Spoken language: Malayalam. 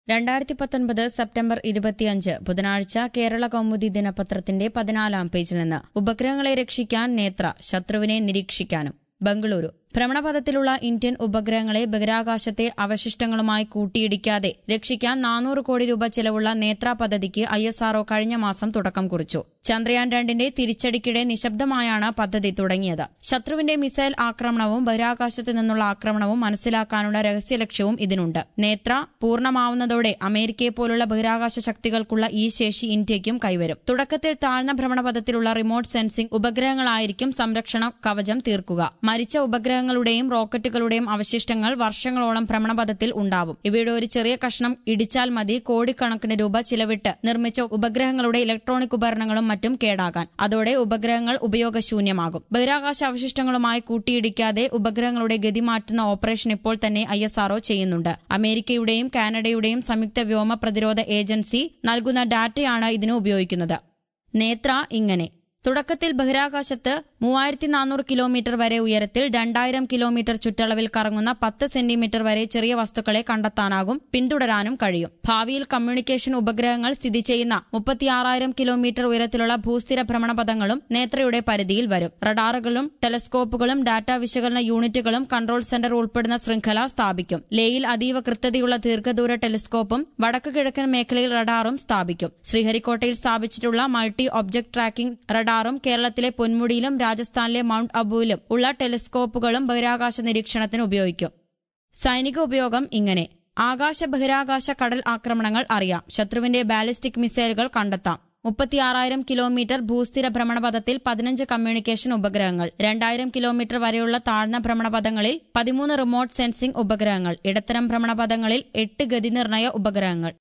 രണ്ടായിരത്തി പത്തൊൻപത് സെപ്റ്റംബർ ഇരുപത്തിയഞ്ച് ബുധനാഴ്ച കേരള കൗമുദി ദിനപത്രത്തിന്റെ പതിനാലാം പേജിൽ നിന്ന് ഉപഗ്രഹങ്ങളെ രക്ഷിക്കാൻ നേത്ര ശത്രുവിനെ നിരീക്ഷിക്കാനും ബംഗളൂരു ഭ്രമണപഥത്തിലുള്ള ഇന്ത്യൻ ഉപഗ്രഹങ്ങളെ ബഹിരാകാശത്തെ അവശിഷ്ടങ്ങളുമായി കൂട്ടിയിടിക്കാതെ രക്ഷിക്കാൻ നാനൂറ് കോടി രൂപ ചെലവുള്ള നേത്ര പദ്ധതിക്ക് ഐ എസ് ആർഒ കഴിഞ്ഞ മാസം തുടക്കം കുറിച്ചു ചന്ദ്രയാൻ രണ്ടിന്റെ തിരിച്ചടിക്കിടെ നിശബ്ദമായാണ് പദ്ധതി തുടങ്ങിയത് ശത്രുവിന്റെ മിസൈൽ ആക്രമണവും ബഹിരാകാശത്ത് നിന്നുള്ള ആക്രമണവും മനസ്സിലാക്കാനുള്ള രഹസ്യ ലക്ഷ്യവും ഇതിനുണ്ട് നേത്ര പൂർണ്ണമാവുന്നതോടെ അമേരിക്കയെ പോലുള്ള ബഹിരാകാശ ശക്തികൾക്കുള്ള ഈ ശേഷി ഇന്ത്യയ്ക്കും കൈവരും തുടക്കത്തിൽ താഴ്ന്ന ഭ്രമണപഥത്തിലുള്ള റിമോട്ട് സെൻസിംഗ് ഉപഗ്രഹങ്ങളായിരിക്കും സംരക്ഷണ കവചം തീർക്കുക മരിച്ച ഉപഗ്രഹങ്ങളുടെയും റോക്കറ്റുകളുടെയും അവശിഷ്ടങ്ങൾ വർഷങ്ങളോളം ഭ്രമണപഥത്തിൽ ഉണ്ടാവും ഇവയുടെ ഒരു ചെറിയ കഷ്ണം ഇടിച്ചാൽ മതി കോടിക്കണക്കിന് രൂപ ചിലവിട്ട് നിർമ്മിച്ച ഉപഗ്രഹങ്ങളുടെ ഇലക്ട്രോണിക് ഉപകരണങ്ങളും മറ്റും കേടാകാൻ അതോടെ ഉപഗ്രഹങ്ങൾ ഉപയോഗശൂന്യമാകും ബഹിരാകാശ അവശിഷ്ടങ്ങളുമായി കൂട്ടിയിടിക്കാതെ ഉപഗ്രഹങ്ങളുടെ ഗതി മാറ്റുന്ന ഓപ്പറേഷൻ ഇപ്പോൾ തന്നെ ഐ ചെയ്യുന്നുണ്ട് അമേരിക്കയുടെയും കാനഡയുടെയും സംയുക്ത വ്യോമ പ്രതിരോധ ഏജൻസി നൽകുന്ന ഡാറ്റയാണ് ഇതിന് ഉപയോഗിക്കുന്നത് നേത്ര ഇങ്ങനെ തുടക്കത്തിൽ ബഹിരാകാശത്ത് മൂവായിരത്തി നാനൂറ് കിലോമീറ്റർ വരെ ഉയരത്തിൽ രണ്ടായിരം കിലോമീറ്റർ ചുറ്റളവിൽ കറങ്ങുന്ന പത്ത് സെന്റിമീറ്റർ വരെ ചെറിയ വസ്തുക്കളെ കണ്ടെത്താനാകും പിന്തുടരാനും കഴിയും ഭാവിയിൽ കമ്മ്യൂണിക്കേഷൻ ഉപഗ്രഹങ്ങൾ സ്ഥിതി ചെയ്യുന്ന മുപ്പത്തിയാറായിരം കിലോമീറ്റർ ഉയരത്തിലുള്ള ഭൂസ്ഥിര ഭ്രമണപഥങ്ങളും നേത്രയുടെ പരിധിയിൽ വരും റഡാറുകളും ടെലസ്കോപ്പുകളും ഡാറ്റാ വിശകലന യൂണിറ്റുകളും കൺട്രോൾ സെന്റർ ഉൾപ്പെടുന്ന ശൃംഖല സ്ഥാപിക്കും ലേയിൽ അതീവ കൃത്യതയുള്ള ദീർഘദൂര ടെലിസ്കോപ്പും വടക്ക് കിഴക്കൻ മേഖലയിൽ റഡാറും സ്ഥാപിക്കും ശ്രീഹരിക്കോട്ടയിൽ സ്ഥാപിച്ചിട്ടുള്ള മൾട്ടി ഒബ്ജക്ട് ട്രാക്കിംഗ് റഡാറും കേരളത്തിലെ പൊന്മുടിയിലും രാജസ്ഥാനിലെ മൌണ്ട് അബുവിലും ഉള്ള ടെലിസ്കോപ്പുകളും ബഹിരാകാശ നിരീക്ഷണത്തിന് ഉപയോഗിക്കും സൈനിക ഉപയോഗം ഇങ്ങനെ ആകാശ ബഹിരാകാശ കടൽ ആക്രമണങ്ങൾ അറിയാം ശത്രുവിന്റെ ബാലിസ്റ്റിക് മിസൈലുകൾ കണ്ടെത്താം മുപ്പത്തിയാറായിരം കിലോമീറ്റർ ഭൂസ്ഥിര ഭ്രമണപഥത്തിൽ പതിനഞ്ച് കമ്മ്യൂണിക്കേഷൻ ഉപഗ്രഹങ്ങൾ രണ്ടായിരം കിലോമീറ്റർ വരെയുള്ള താഴ്ന്ന ഭ്രമണപഥങ്ങളിൽ പതിമൂന്ന് റിമോട്ട് സെൻസിംഗ് ഉപഗ്രഹങ്ങൾ ഇടത്തരം ഭ്രമണപഥങ്ങളിൽ എട്ട് ഗതിനിർണയ ഉപഗ്രഹങ്ങൾ